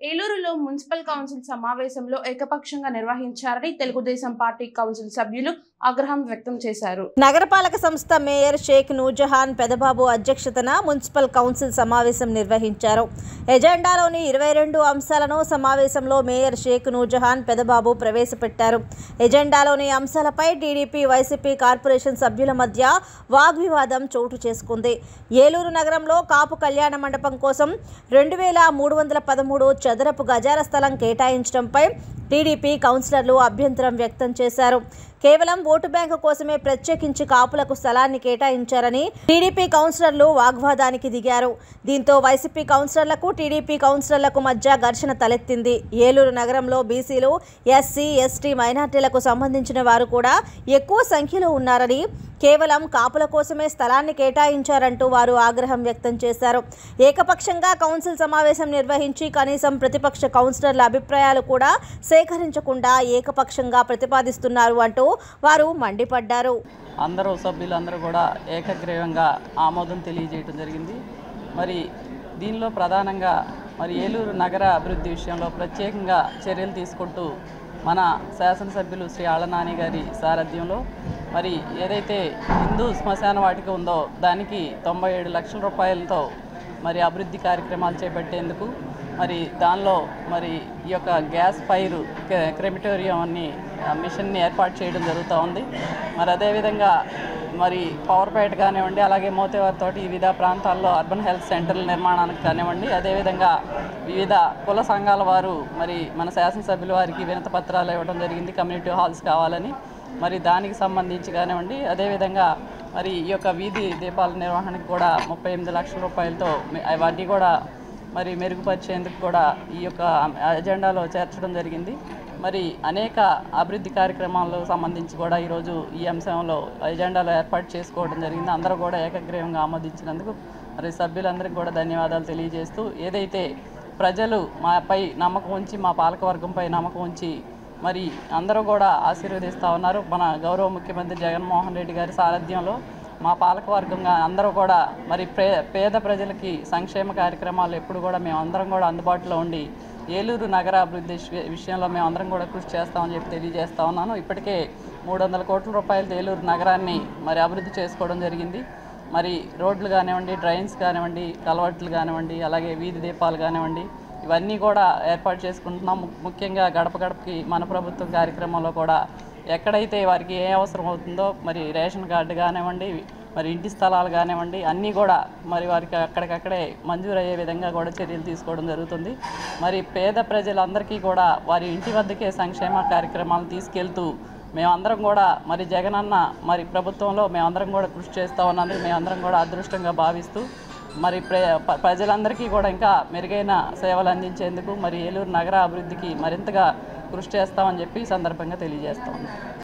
ఏలూరులో municipal council సమావేశంలో ఏకపక్షంగా నిర్వహించారని తెలుగుదేశం పార్టీ కౌన్సిల్ సభ్యులు ఆగ్రహం వ్యక్తం చేశారు నగరపాలక సంస్థ మేయర్ షేక్ నూర్జహాన్ పెదబాబు అధ్యక్షతన మున్సిపల్ కౌన్సిల్ సమావేశం నిర్వహించారు ఎజెండాలోని ఇరవై రెండు అంశాలను సమావేశంలో మేయర్ షేక్ నూర్జహాన్ పెదబాబు ప్రవేశపెట్టారు ఎజెండాలోని అంశాలపై టీడీపీ వైసీపీ కార్పొరేషన్ సభ్యుల మధ్య వాగ్వివాదం చోటు చేసుకుంది ఏలూరు నగరంలో కాపు కళ్యాణ మండపం కోసం రెండు వేల మూడు వందల పదమూడు చదరపు గజాల స్థలం కేటాయించడంపై టీడీపీ కౌన్సిలర్లు అభ్యంతరం వ్యక్తం చేశారు కేవలం ఓటు బ్యాంకు కోసమే ప్రత్యేకించి కాపులకు స్థలాన్ని కేటాయించారని టీడీపీ కౌన్సిలర్లు వాగ్వాదానికి దిగారు దీంతో వైసీపీ కౌన్సిలర్లకు టీడీపీ కౌన్సిలర్లకు మధ్య ఘర్షణ తలెత్తింది ఏలూరు నగరంలో బీసీలు ఎస్సీ ఎస్టీ మైనార్టీలకు సంబంధించిన వారు కూడా ఎక్కువ సంఖ్యలో ఉన్నారని కేవలం కాపుల కోసమే స్థలాన్ని కేటాయించారంటూ వారు ఆగ్రహం వ్యక్తం చేశారు ఏకపక్షంగా కౌన్సిల్ సమావేశం నిర్వహించి కనీసం ప్రతిపక్ష కౌన్సిలర్ల అభిప్రాయాలు కూడా సేకరించకుండా ఏకపక్షంగా ప్రతిపాదిస్తున్నారు అంటూ వారు మండిపడ్డారు అందరూ సభ్యులందరూ కూడా ఏకగ్రీవంగా ఆమోదం తెలియజేయడం జరిగింది మరి దీనిలో ప్రధానంగా మరి ఏలూరు నగర అభివృద్ధి విషయంలో ప్రత్యేకంగా చర్యలు తీసుకుంటూ మన శాసనసభ్యులు శ్రీ ఆళ్ళనాని గారి సారథ్యంలో మరి ఏదైతే హిందూ శ్మశాన వాటిక ఉందో దానికి తొంభై ఏడు లక్షల రూపాయలతో మరి అభివృద్ధి కార్యక్రమాలు చేపట్టేందుకు మరి దానిలో మరి ఈ యొక్క గ్యాస్ ఫైర్ క్రెమిటోరియం అన్ని ఆ, మిషన్ని ఏర్పాటు చేయడం జరుగుతూ ఉంది మరి అదేవిధంగా మరి పవర్పేట కానివ్వండి అలాగే మోతేవారితోటి వివిధ ప్రాంతాల్లో అర్బన్ హెల్త్ సెంటర్ల నిర్మాణానికి కానివ్వండి అదేవిధంగా వివిధ కుల సంఘాల వారు మరి మన శాసనసభ్యుల వారికి వినత పత్రాలు ఇవ్వడం జరిగింది కమ్యూనిటీ హాల్స్ కావాలని మరి దానికి సంబంధించి కానివ్వండి అదేవిధంగా మరి ఈ యొక్క వీధి దీపాల నిర్వహణకు కూడా ముప్పై ఎనిమిది లక్షల రూపాయలతో మి- అవన్నీ కూడా మరి మెరుగుపరిచేందుకు కూడా ఈ యొక్క అజెండాలో చేర్చడం జరిగింది మరి అనేక అభివృద్ధి కార్యక్రమాలకు సంబంధించి కూడా ఈరోజు ఈ అంశంలో ఎజెండాలో ఏర్పాటు చేసుకోవడం జరిగింది అందరూ కూడా ఏకగ్రీవంగా ఆమోదించినందుకు మరి సభ్యులందరికీ కూడా ధన్యవాదాలు తెలియజేస్తూ ఏదైతే ప్రజలు మాపై నమ్మకం ఉంచి మా పాలకవర్గంపై నమ్మకం ఉంచి మరి అందరూ కూడా ఆశీర్వదిస్తూ ఉన్నారు మన గౌరవ ముఖ్యమంత్రి జగన్మోహన్ రెడ్డి గారి సారథ్యంలో మా పాలకవర్గంగా అందరూ కూడా మరి పే పేద ప్రజలకి సంక్షేమ కార్యక్రమాలు ఎప్పుడు కూడా మేము అందరం కూడా అందుబాటులో ఉండి ఏలూరు నగర అభివృద్ధి విషయ- విషయంలో మేము అందరం కూడా కృషి చేస్తామని చెప్పి తెలియజేస్తా ఉన్నాను ఇప్పటికే మూడు వందల కోట్ల రూపాయలతో ఏలూరు నగరాన్ని మరి అభివృద్ధి చేసుకోవడం జరిగింది మరి రోడ్లు కానివ్వండి డ్రైన్స్ కానివ్వండి కలవట్లు కానివ్వండి అలాగే వీధి దీపాలు కానివ్వండి ఇవన్నీ కూడా ఏర్పాటు చేసుకుంటున్నాం ము- ముఖ్యంగా గడప గడపకి మన ప్రభుత్వం కార్యక్రమంలో కూడా ఎక్కడైతే వారికి ఏ అవసరం అవుతుందో మరి రేషన్ కార్డు కానివ్వండి మరి ఇంటి స్థలాలు కానివ్వండి అన్నీ కూడా మరి వారికి అక్కడికక్కడే మంజూరు అయ్యే విధంగా కూడా చర్యలు తీసుకోవడం జరుగుతుంది మరి పేద ప్రజలందరికీ కూడా వారి ఇంటి వద్దకే సంక్షేమ కార్యక్రమాలు తీసుకెళ్తూ మేమందరం కూడా మరి జగనన్న మరి ప్రభుత్వంలో మేమందరం కూడా కృషి చేస్తూ ఉన్నందుకు మేమందరం కూడా అదృష్టంగా భావిస్తూ మరి ప్ర ప- ప్రజలందరికీ కూడా ఇంకా మెరుగైన సేవలు అందించేందుకు మరి ఏలూరు నగర అభివృద్ధికి మరింతగా కృషి చేస్తామని చెప్పి ఈ సందర్భంగా తెలియజేస్తాం